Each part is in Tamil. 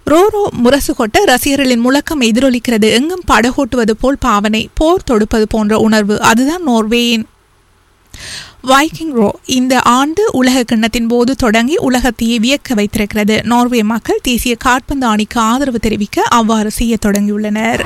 ரோரோ முரசு கொட்ட ரசிகர்களின் முழக்கம் எதிரொலிக்கிறது எங்கும் படகோட்டுவது போல் பாவனை போர் தொடுப்பது போன்ற உணர்வு அதுதான் நோர்வேயின் வைக்கிங் ரோ இந்த ஆண்டு உலக கிண்ணத்தின் போது தொடங்கி உலகத்தையே வியக்க வைத்திருக்கிறது நார்வே மக்கள் தேசிய காற்பந்து அணிக்கு ஆதரவு தெரிவிக்க அவ்வாறு செய்ய தொடங்கியுள்ளனர்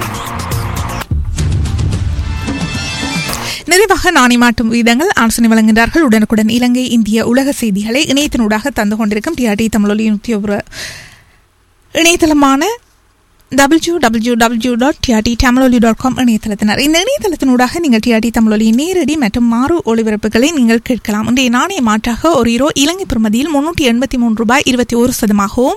நிறைவாக நாணி மாட்டும் வீதங்கள் ஆலோசனை வழங்குகின்றார்கள் உடனுக்குடன் இலங்கை இந்திய உலக செய்திகளை இணையத்தினூடாக தந்து கொண்டிருக்கும் டிஆர்டி தமிழொலியின் உத்தியோக இணையதளமான W W W dot TRT Tamiloli dot com இணையதளத்தினர் இந்த இணையதளத்தினூடாக நீங்கள் டிஆர்டி தமிழொலியின் நேரடி மற்றும் மாறு ஒளிபரப்புகளை நீங்கள் கேட்கலாம் இன்றைய நாணய மாற்றாக ஒரு இரோ இலங்கை பிரமதியில் முன்னூற்றி எண்பத்தி மூன்று ரூபாய் இருபத்தி ஒரு சதமாகவும்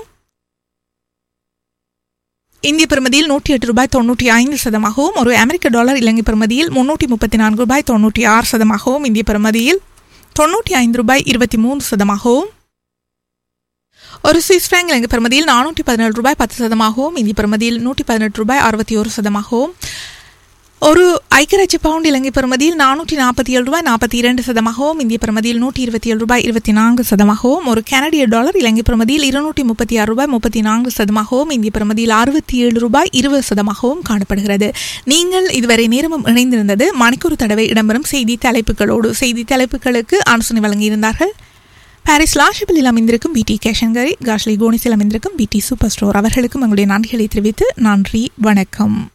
இந்திய பிரமதியில் நூற்றி எட்டு ரூபாய் தொண்ணூற்றி ஐந்து சதமாகவும் ஒரு அமெரிக்க டாலர் இலங்கை பிரமதியில் முன்னூற்றி முப்பத்தி நான்கு ரூபாய் தொண்ணூற்றி ஆறு சதமாகவும் இந்திய பிரமதியில் தொண்ணூற்றி ஐந்து ரூபாய் இருபத்தி மூன்று சதமாகவும் ஒரு சுவிஸ் பிராங்க் இலங்கை பிரமதியில் நானூற்றி பதினேழு ரூபாய் பத்து சதமாகவும் இந்திய பிரமதியில் நூற்றி பதினெட்டு ரூபாய் அறுபத்தி ஒரு சதமாகவும் ஒரு ஐக்கியராட்சி பவுண்ட் இலங்கை பிரமதியில் நானூற்றி நாற்பத்தி ஏழு ரூபாய் நாற்பத்தி இரண்டு சதமாகவும் இந்திய பிரமதியில் நூற்றி இருபத்தி ஏழு ரூபாய் இருபத்தி நான்கு சதமாகவும் ஒரு கனடிய டாலர் இலங்கை பிரமதியில் இருநூற்றி முப்பத்தி ஆறு ரூபாய் முப்பத்தி நான்கு சதமாகவும் இந்திய பிரமதியில் அறுபத்தி ஏழு ரூபாய் இருபது சதமாகவும் காணப்படுகிறது நீங்கள் இதுவரை நேரமும் இணைந்திருந்தது மணிக்கூர் தடவை இடம்பெறும் செய்தி தலைப்புகளோடு செய்தி தலைப்புகளுக்கு ஆலோசனை வழங்கியிருந்தார்கள் பாரிஸ் லாஷபிளில் அமைந்திருக்கும் பிடி கேஷன்கரி காஷ்லி கோனிஸில் அமைந்திருக்கும் பிடி சூப்பர் ஸ்டோர் அவர்களுக்கும் எங்களுடைய நன்றிகளை தெரிவித்து நன்றி வணக்கம்